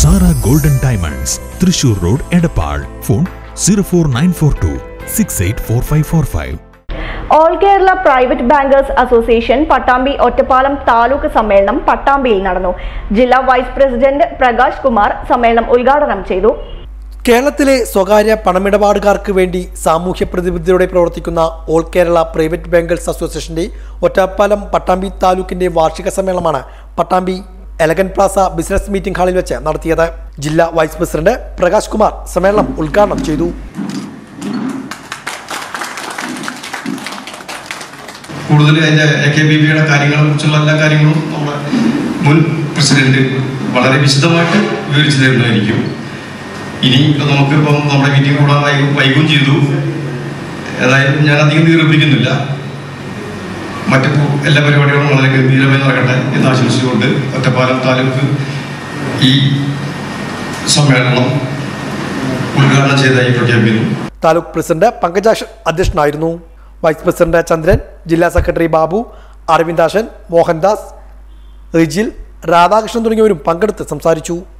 Sara golden diamonds Thrissur road Edappal phone zero four nine four two six eight four five four five all Kerala private bankers association Pattambi Ottapalam taluk സമ്മേളനം പട്ടാമ്പിയിൽ നടന്നു ജില്ലാ vice president Prakash Kumar സമ്മേളനം ഉദ്ഘാടനം ചെയ്തു കേരളത്തിലെ സ്വകാര്യ പണമിടപാടുകാർക്ക് വേണ്ടി സാമൂഹ്യ പ്രതിബദ്ധതയോടെ പ്രവർത്തിക്കുന്ന ഓൾ കേരള പ്രൈവറ്റ് ബാങ്കേഴ്സ് അസോസിയേഷന്റെ ഒറ്റപ്പാലം പട്ടാമ്പി താലൂക്കിന്റെ വാർഷിക സമ്മേളനമാണ് Pattambi elegant plaza business meeting ഹാളിൽ വെച്ച് നടത്തിയത് ജില്ലാ വൈസ് പ്രസിഡന്റ് പ്രകാശ് കുമാർ സമ്മേളനം ഉദ്ഘാടനം ചെയ്തു കൂടുതൽ അതിൻ്റെ എ കെ ബി ബിയുടെ കാര്യങ്ങളെ കുറിച്ചുള്ള എല്ലാ കാര്യങ്ങളും നമ്മുടെ മുൻ പ്രസിഡന്റ് വളരെ വിശദമായിട്ട് വിവരിച്ചു തരുന്നതായിരിക്കും ഇനി ഇപ്പം നമുക്കിപ്പം നമ്മുടെ മീറ്റിംഗ് കൂടാൻ വൈകും വൈകും ചെയ്തു ഏതായാലും ഞാൻ അധികം ദീർഘിപ്പിക്കുന്നില്ല മറ്റു എല്ലാ പരിപാടികളും വളരെ ഗംഭീരമായി നടക്കട്ടെ എന്ന് ആശംസിച്ചുകൊണ്ട് ഒറ്റപ്പാലം താലൂക്ക് ഈ സമ്മേളനം ഉദ്ഘാടനം ചെയ്തതായി പ്രഖ്യാപിക്കുന്നു താലൂക്ക് പ്രസിഡന്റ് പങ്കജാക്ഷൻ അധ്യക്ഷനായിരുന്നു വൈസ് പ്രസിഡന്റ് ചന്ദ്രൻ ജില്ലാ സെക്രട്ടറി ബാബു അരവിന്ദാശൻ മോഹൻദാസ് റിജിൽ രാധാകൃഷ്ണൻ തുടങ്ങിയവരും പങ്കെടുത്ത് സംസാരിച്ചു